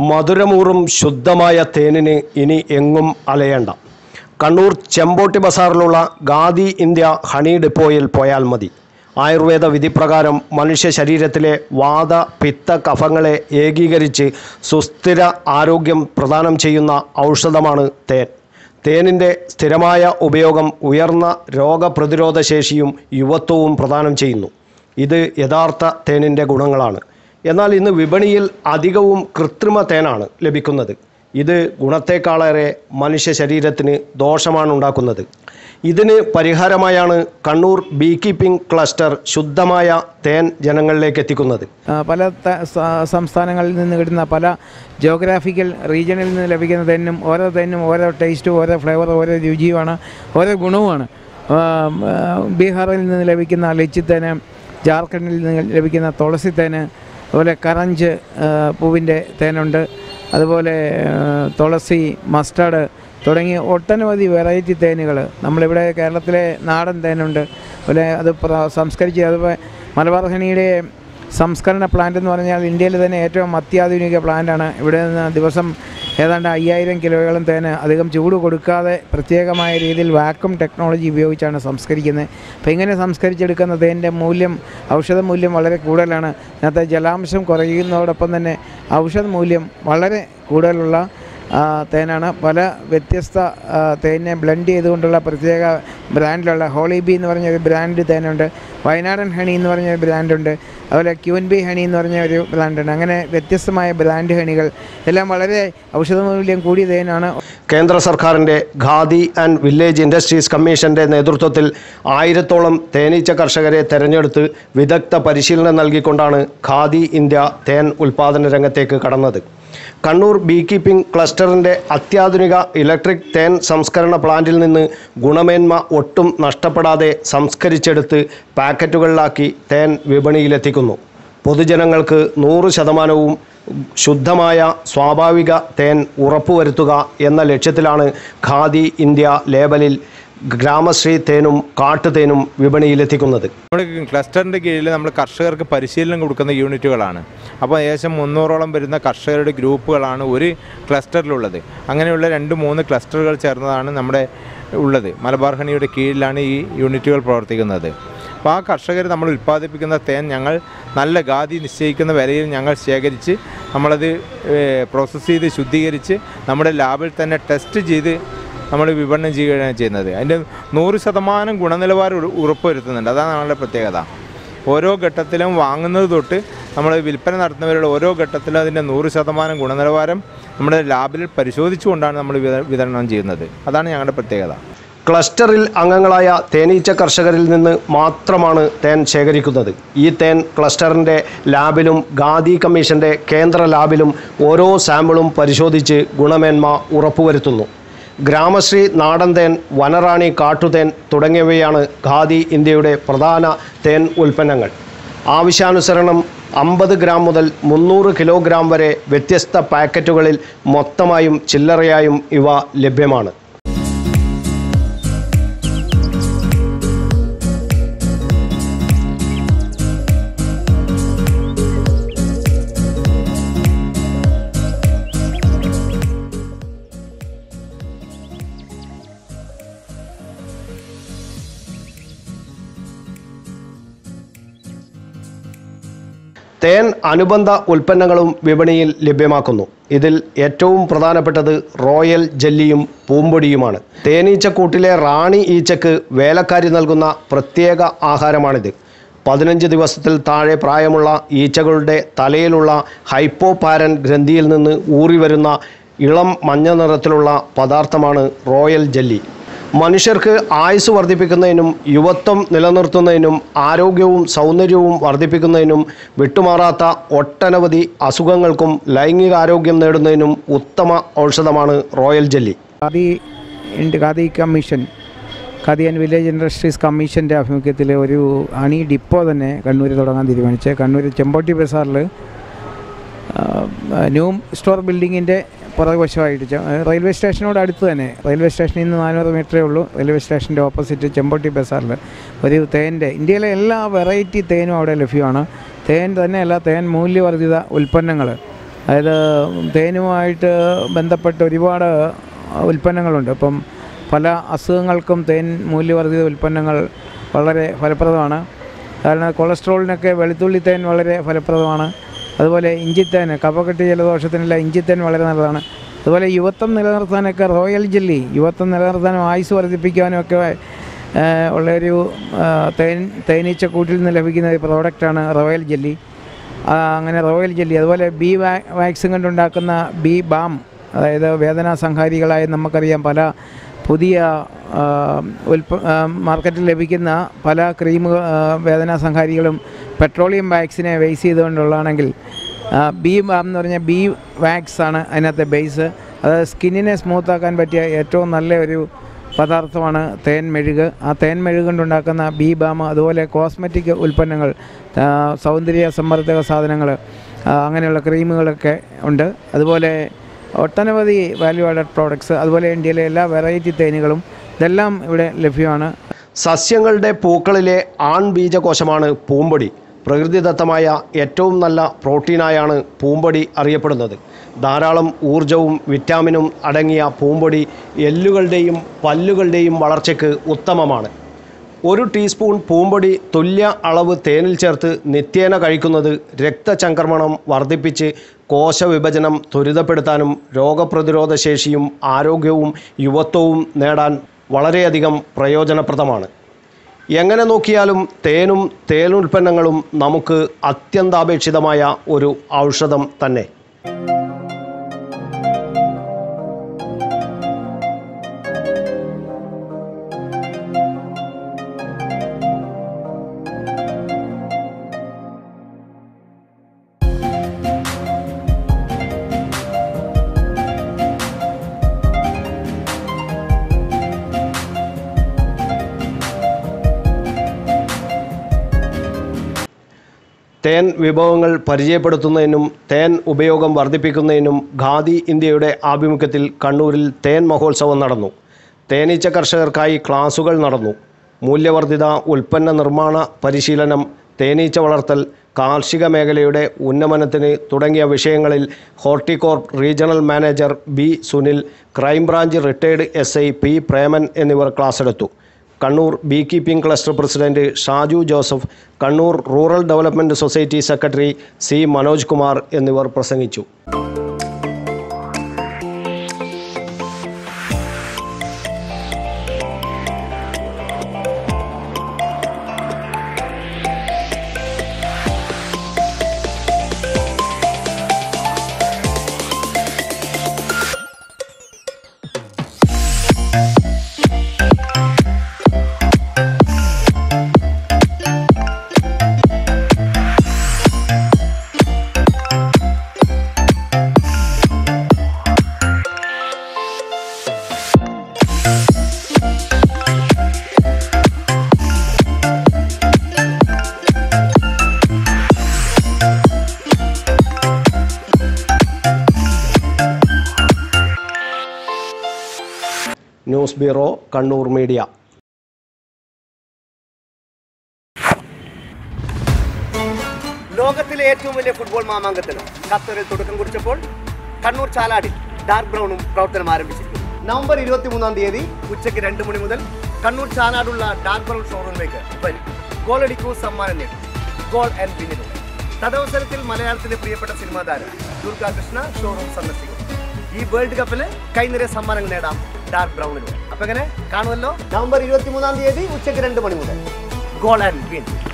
മധുരമൂറും ശുദ്ധമായ തേനിന് ഇനി എങ്ങും അലയണ്ട കണ്ണൂർ ചെമ്പോട്ടി ബസാറിലുള്ള ഗാദി ഇന്ത്യ ഹണി ഡിപ്പോയിൽ പോയാൽ മതി ആയുർവേദ വിധിപ്രകാരം മനുഷ്യ ശരീരത്തിലെ വാത പിത്ത കഫങ്ങളെ ഏകീകരിച്ച് സുസ്ഥിര ആരോഗ്യം പ്രദാനം ചെയ്യുന്ന ഔഷധമാണ് തേൻ തേനിൻ്റെ സ്ഥിരമായ ഉപയോഗം ഉയർന്ന രോഗപ്രതിരോധ ശേഷിയും യുവത്വവും പ്രദാനം ചെയ്യുന്നു ഇത് യഥാർത്ഥ തേനിൻ്റെ ഗുണങ്ങളാണ് എന്നാൽ ഇന്ന് വിപണിയിൽ അധികവും കൃത്രിമ തേനാണ് ലഭിക്കുന്നത് ഇത് ഗുണത്തേക്കാളേറെ മനുഷ്യ ശരീരത്തിന് ദോഷമാണ് ഉണ്ടാക്കുന്നത് ഇതിന് പരിഹാരമായാണ് കണ്ണൂർ ബീ കീപ്പിംഗ് ക്ലസ്റ്റർ ശുദ്ധമായ തേൻ ജനങ്ങളിലേക്ക് എത്തിക്കുന്നത് ആ, പല ത- സ- സംസ്ഥാനങ്ങളിൽ നിന്ന് കിട്ടുന്ന പല ജോഗ്രാഫിക്കൽ റീജിയനിൽ നിന്ന് ലഭിക്കുന്ന തേനും ഓരോ തേനും ഓരോ ടേസ്റ്റും ഓരോ ഫ്ലേവർ ഓരോ രുചിയുമാണ് ഓരോ ഗുണവുമാണ് ആ, ആ, ബീഹാറിൽ നിന്ന് ലഭിക്കുന്ന ലിച്ചിത്തേന് ജാർഖണ്ഡിൽ നിന്ന് ലഭിക്കുന്ന തുളസി തേന് അതുപോലെ കറഞ്ച് ആ, പൂവിൻ്റെ തേനുണ്ട് അതുപോലെ ആ, തുളസി മസ്റ്റാർഡ് തുടങ്ങിയ ഒട്ടനവധി വെറൈറ്റി തേനുകൾ നമ്മളിവിടെ കേരളത്തിലെ നാടൻ തേനുണ്ട് അതുപോലെ അത് പ്ര- സംസ്കരിച്ച് അതുപോലെ മലബാർ ഹണിയുടെ സംസ്കരണ പ്ലാന്റ് എന്ന് പറഞ്ഞാൽ ഇന്ത്യയിൽ തന്നെ ഏറ്റവും അത്യാധുനിക പ്ലാന്റാണ് ഇവിടെ നിന്ന് ദിവസം ഏതാണ്ട് അയ്യായിരം കിലോയോളം തേന് അധികം ചൂട് കൊടുക്കാതെ പ്രത്യേകമായ രീതിയിൽ വാക്വം ടെക്നോളജി ഉപയോഗിച്ചാണ് സംസ്കരിക്കുന്നത് അപ്പോൾ ഇങ്ങനെ സംസ്കരിച്ചെടുക്കുന്ന തേനിൻ്റെ മൂല്യം ഔഷധ മൂല്യം വളരെ കൂടുതലാണ് അതിനകത്ത് ജലാംശം കുറയുന്നതോടൊപ്പം തന്നെ ഔഷധ മൂല്യം വളരെ കൂടുതലുള്ള ആ, തേനാണ് പല വ്യത്യസ്ത ആ, തേനിനെ ബ്ലെൻഡ് ചെയ്തുകൊണ്ടുള്ള പ്രത്യേക ബ്രാൻഡിലുള്ള ഹോളി ബി എന്ന് പറഞ്ഞ ഒരു ബ്രാൻഡ് തേനുണ്ട് വയനാടൻ ഹണി എന്ന് പറഞ്ഞ ഒരു ബ്രാൻഡുണ്ട് അതുപോലെ ക്യൂൻ ബി ഹണി എന്ന് പറഞ്ഞ ഒരു ബ്രാൻഡുണ്ട് അങ്ങനെ വ്യത്യസ്തമായ ബ്രാൻഡ് ഹണികൾ എല്ലാം വളരെ ഔഷധമൂല്യം കൂടിയ തേനാണ് കേന്ദ്ര സർക്കാരിൻ്റെ ഖാദി ആൻഡ് വില്ലേജ് ഇൻഡസ്ട്രീസ് കമ്മീഷൻ്റെ നേതൃത്വത്തിൽ ആയിരത്തോളം തേനീച്ച കർഷകരെ തെരഞ്ഞെടുത്ത് വിദഗ്ധ പരിശീലനം നൽകിക്കൊണ്ടാണ് ഖാദി ഇന്ത്യ തേൻ ഉൽപ്പാദന രംഗത്തേക്ക് കടന്നത് കണ്ണൂർ ബീ കീപ്പിംഗ് ക്ലസ്റ്ററിൻ്റെ അത്യാധുനിക ഇലക്ട്രിക് തേൻ സംസ്കരണ പ്ലാന്റിൽ നിന്ന് ഗുണമേന്മ ഒട്ടും നഷ്ടപ്പെടാതെ സംസ്കരിച്ചെടുത്ത് പാക്കറ്റുകളിലാക്കി തേൻ വിപണിയിലെത്തിക്കുന്നു പൊതുജനങ്ങൾക്ക് നൂറ് ശതമാനവും ശുദ്ധമായ സ്വാഭാവിക തേൻ ഉറപ്പുവരുത്തുക എന്ന ലക്ഷ്യത്തിലാണ് ഖാദി ഇന്ത്യ ലേബലിൽ ഗ്രാമശ്രീ തേനും കാട്ടുതേനും വിപണിയിലെത്തിക്കുന്നത് നമ്മുടെ ക്ലസ്റ്ററിൻ്റെ കീഴിൽ നമ്മൾ കർഷകർക്ക് പരിശീലനം കൊടുക്കുന്ന യൂണിറ്റുകളാണ് അപ്പോൾ ഏകദേശം മുന്നൂറോളം വരുന്ന കർഷകരുടെ ഗ്രൂപ്പുകളാണ് ഒരു ക്ലസ്റ്ററിലുള്ളത് അങ്ങനെയുള്ള രണ്ട് മൂന്ന് ക്ലസ്റ്ററുകൾ ചേർന്നതാണ് നമ്മുടെ ഉള്ളത് മലബാർ ഹണിയുടെ കീഴിലാണ് ഈ യൂണിറ്റുകൾ പ്രവർത്തിക്കുന്നത് അപ്പോൾ ആ കർഷകർ നമ്മൾ ഉൽപ്പാദിപ്പിക്കുന്ന തേൻ ഞങ്ങൾ നല്ല ഗാതി നിശ്ചയിക്കുന്ന വിലയിൽ ഞങ്ങൾ ശേഖരിച്ച് നമ്മളത് പ്രോസസ്സ് ചെയ്ത് ശുദ്ധീകരിച്ച് നമ്മുടെ ലാബിൽ തന്നെ ടെസ്റ്റ് ചെയ്ത് നമ്മൾ വിപണനം ചെയ്യുകയാണ് ചെയ്യുന്നത് അതിൻ്റെ നൂറ് ശതമാനം ഗുണനിലവാരം ഉറ- ഉറപ്പുവരുത്തുന്നുണ്ട് അതാണ് നമ്മളുടെ പ്രത്യേകത ഓരോ ഘട്ടത്തിലും വാങ്ങുന്നത് തൊട്ട് നമ്മൾ വിൽപ്പന നടത്തുന്നവരുടെ ഓരോ ഘട്ടത്തിലും അതിൻ്റെ നൂറ് ശതമാനം ഗുണനിലവാരം നമ്മുടെ ലാബിൽ പരിശോധിച്ചുകൊണ്ടാണ് നമ്മൾ വിത- വിതരണം ചെയ്യുന്നത് അതാണ് ഞങ്ങളുടെ പ്രത്യേകത ക്ലസ്റ്ററിൽ അംഗങ്ങളായ തേനീച്ച കർഷകരിൽ നിന്ന് മാത്രമാണ് തേൻ ശേഖരിക്കുന്നത് ഈ തേൻ ക്ലസ്റ്ററിൻ്റെ ലാബിലും ഖാദി കമ്മീഷൻ്റെ കേന്ദ്ര ലാബിലും ഓരോ സാമ്പിളും പരിശോധിച്ച് ഗുണമേന്മ ഉറപ്പുവരുത്തുന്നു ഗ്രാമശ്രീ നാടൻ തേൻ വനറാണി കാട്ടുതേൻ തുടങ്ങിയവയാണ് ഖാദി ഇന്ത്യയുടെ പ്രധാന തേൻ ഉൽപ്പന്നങ്ങൾ ആവശ്യാനുസരണം അമ്പത് ഗ്രാം മുതൽ മുന്നൂറ് കിലോഗ്രാം വരെ വ്യത്യസ്ത പാക്കറ്റുകളിൽ മൊത്തമായും ചില്ലറയായും ഇവ ലഭ്യമാണ് തേൻ അനുബന്ധ ഉൽപ്പന്നങ്ങളും വിപണിയിൽ ലഭ്യമാക്കുന്നു ഇതിൽ ഏറ്റവും പ്രധാനപ്പെട്ടത് റോയൽ ജെല്ലിയും പൂമ്പൊടിയുമാണ് തേനീച്ചക്കൂട്ടിലെ റാണി ഈച്ചക്ക് വേലക്കാരി നൽകുന്ന പ്രത്യേക ആഹാരമാണിത് പതിനഞ്ച് ദിവസത്തിൽ താഴെ പ്രായമുള്ള ഈച്ചകളുടെ തലയിലുള്ള ഹൈപ്പോപാരൻ ഗ്രന്ഥിയിൽ നിന്ന് ഊറി വരുന്ന ഇളം മഞ്ഞ നിറത്തിലുള്ള പദാർത്ഥമാണ് റോയൽ ജെല്ലി മനുഷ്യർക്ക് ആയുസ് വർദ്ധിപ്പിക്കുന്നതിനും യുവത്വം നിലനിർത്തുന്നതിനും ആരോഗ്യവും സൗന്ദര്യവും വർദ്ധിപ്പിക്കുന്നതിനും വിട്ടുമാറാത്ത ഒട്ടനവധി അസുഖങ്ങൾക്കും ലൈംഗികാരോഗ്യം നേടുന്നതിനും ഉത്തമ ഔഷധമാണ് റോയൽ ജെല്ലി ഖാദി ഇൻഡ് Khadi commission Khadi and village industries കമ്മീഷൻ്റെ ആഭിമുഖ്യത്തിൽ ഒരു ഹണി ഡിപ്പോ തന്നെ കണ്ണൂർ തുടങ്ങാൻ തീരുമാനിച്ച് കണ്ണൂർ ചെമ്പോട്ടി ബസാറിൽ ന്യൂ സ്റ്റോർ ബിൽഡിങ്ങിൻ്റെ പുറകുവശമായിട്ട് ചെ- റെയിൽവേ സ്റ്റേഷനോട് അടുത്ത് തന്നെ റെയിൽവേ സ്റ്റേഷനിൽ നിന്ന് നാനൂറ് മീറ്ററേ ഉള്ളൂ റെയിൽവേ സ്റ്റേഷൻ്റെ ഓപ്പോസിറ്റ് ചെമ്പോട്ടി ബസാറിൽ ഒരു തേൻ്റെ ഇന്ത്യയിലെ എല്ലാ വെറൈറ്റി തേനും അവിടെ ലഭ്യമാണ് തേൻ തന്നെയല്ല തേൻ മൂല്യവർദ്ധിത ഉൽപ്പന്നങ്ങൾ അതായത് തേനുമായിട്ട് ബന്ധപ്പെട്ട് ഒരുപാട് ഉൽപ്പന്നങ്ങളുണ്ട് ഇപ്പം പല അസുഖങ്ങൾക്കും തേൻ മൂല്യവർദ്ധിത ഉൽപ്പന്നങ്ങൾ വളരെ ഫലപ്രദമാണ് കാരണം കൊളസ്ട്രോളിനൊക്കെ വെളുത്തുള്ളി തേൻ വളരെ ഫലപ്രദമാണ് അതുപോലെ ഇഞ്ചിത്തേൻ കഫക്കെട്ട് ജലദോഷത്തിനെല്ലാം ഇഞ്ചിത്തേൻ വളരെ നല്ലതാണ് അതുപോലെ യുവത്വം നിലനിർത്താനൊക്കെ റോയൽ ജെല്ലി യുവത്വം നിലനിർത്താനും ആയുസ് വർദ്ധിപ്പിക്കാനും ഒക്കെ ഏഹ്, ഉള്ളൊരു ആ, തേൻ തേനീച്ചക്കൂട്ടിൽ നിന്ന് ലഭിക്കുന്ന ഒരു പ്രോഡക്റ്റാണ് റോയൽ ജെല്ലി ആ, അങ്ങനെ റോയൽ ജെല്ലി അതുപോലെ ബി വാ വാക്സിൻ കൊണ്ടുണ്ടാക്കുന്ന ബി ബാം അതായത് വേദനാ സംഹാരികളായ നമുക്കറിയാം പല പുതിയ ആ, ഉൽപ്പ ആ, മാർക്കറ്റിൽ ലഭിക്കുന്ന പല ക്രീം വേദനാ സംഹാരികളും പെട്രോളിയം വാക്സിനെ ബേസ് ചെയ്തുകൊണ്ടുള്ളതാണെങ്കിൽ ആ, ബി ബാം എന്ന് പറഞ്ഞാൽ ബി വാക്സ് ആണ് അതിനകത്തെ ബേസ് അത് സ്കിന്നിനെ സ്മൂത്താക്കാൻ പറ്റിയ ഏറ്റവും നല്ല ഒരു പദാർത്ഥമാണ് തേൻ മെഴുക് ആ തേൻ മെഴുക് കൊണ്ടുണ്ടാക്കുന്ന ബി ബാം അതുപോലെ കോസ്മെറ്റിക് ഉൽപ്പന്നങ്ങൾ ആ, സൗന്ദര്യ സംവർദ്ധക സാധനങ്ങൾ അങ്ങനെയുള്ള ക്രീമുകളൊക്കെ ഉണ്ട് അതുപോലെ ഒട്ടനവധി വാല്യൂ ആഡഡ് പ്രോഡക്ട്സ് അതുപോലെ ഇന്ത്യയിലെ എല്ലാ വെറൈറ്റി തേനുകളും ഇതെല്ലാം ഇവിടെ ലഭ്യമാണ് സസ്യങ്ങളുടെ പൂക്കളിലെ ആൺബീജകോശമാണ് പൂമ്പൊടി പ്രകൃതിദത്തമായ ഏറ്റവും നല്ല പ്രോട്ടീനായാണ് പൂമ്പൊടി അറിയപ്പെടുന്നത് ധാരാളം ഊർജവും വിറ്റാമിനും അടങ്ങിയ പൂമ്പൊടി എല്ലുകളുടെയും പല്ലുകളുടെയും വളർച്ചയ്ക്ക് ഉത്തമമാണ് ഒരു ടീസ്പൂൺ പൂമ്പൊടി തുല്യ അളവ് തേനിൽ ചേർത്ത് നിത്യേന കഴിക്കുന്നത് രക്തചംക്രമണം വർദ്ധിപ്പിച്ച് കോശവിഭജനം ത്വരിതപ്പെടുത്താനും രോഗപ്രതിരോധ ശേഷിയും ആരോഗ്യവും യുവത്വവും നേടാൻ വളരെയധികം പ്രയോജനപ്രദമാണ് എങ്ങനെ നോക്കിയാലും തേനും തേനുൽപ്പന്നങ്ങളും നമുക്ക് അത്യന്താപേക്ഷിതമായ ഒരു ഔഷധം തന്നെ തേൻ വിഭവങ്ങൾ പരിചയപ്പെടുത്തുന്നതിനും തേൻ ഉപയോഗം വർദ്ധിപ്പിക്കുന്നതിനും ഖാദി ഇന്ത്യയുടെ ആഭിമുഖ്യത്തിൽ കണ്ണൂരിൽ തേൻ മഹോത്സവം നടന്നു തേനീച്ച കർഷകർക്കായി ക്ലാസുകൾ നടന്നു മൂല്യവർദ്ധിത ഉൽപ്പന്ന നിർമ്മാണ പരിശീലനം തേനീച്ച വളർത്തൽ കാർഷിക മേഖലയുടെ ഉന്നമനത്തിന് തുടങ്ങിയ വിഷയങ്ങളിൽ Horticorp regional manager B Sunil crime branch retired S I P Preman എന്നിവർ ക്ലാസ്സെടുത്തു Kannur beekeeping cluster president Shaju Joseph Kannur rural development society secretary C Manoj Kumar എന്നിവർ പ്രസംഗിച്ചു ന്യൂസ് ബ്യൂറോ കണ്ണൂർ മീഡിയ ലോകത്തിലെ ഏറ്റവും വലിയ ഫുട്ബോൾ മാമാങ്കത്തിന് ഖത്തറിൽ തുടക്കം കുറിച്ചപ്പോൾ കണ്ണൂർ ചാലാടിൽ ഡാർക്ക് ബ്രൗണും പ്രവർത്തനം ആരംഭിച്ചിരിക്കുന്നു നവംബർ ഇരുപത്തി മൂന്നാം തീയതി ഉച്ചയ്ക്ക് രണ്ട് മണി മുതൽ കണ്ണൂർ ചാലാടുള്ള ഡാർക്ക് ബ്രൗൺ ഷോറൂമിലേക്ക് വരും ഗോളടിക്കൂ സമ്മാനം നേടും ഗോൾ ആൻഡ് വിന്നിലൂടെ തദവസരത്തിൽ മലയാളത്തിലെ പ്രിയപ്പെട്ട സിനിമാ താരം ദുർഗാ കൃഷ്ണ ഷോറൂം സന്ദർശിക്കും ഈ വേൾഡ് കപ്പില് കൈനിറയ സമ്മാനങ്ങൾ നേടാം ഡാർക്ക് ബ്രൗണിലൂടെ അപ്പൊ എങ്ങനെ കാണുമല്ലോ നവംബർ ഇരുപത്തി മൂന്നാം തീയതി ഉച്ചയ്ക്ക് രണ്ട് മണി മുതൽ ഗോൾ ആൻഡ് വിൻ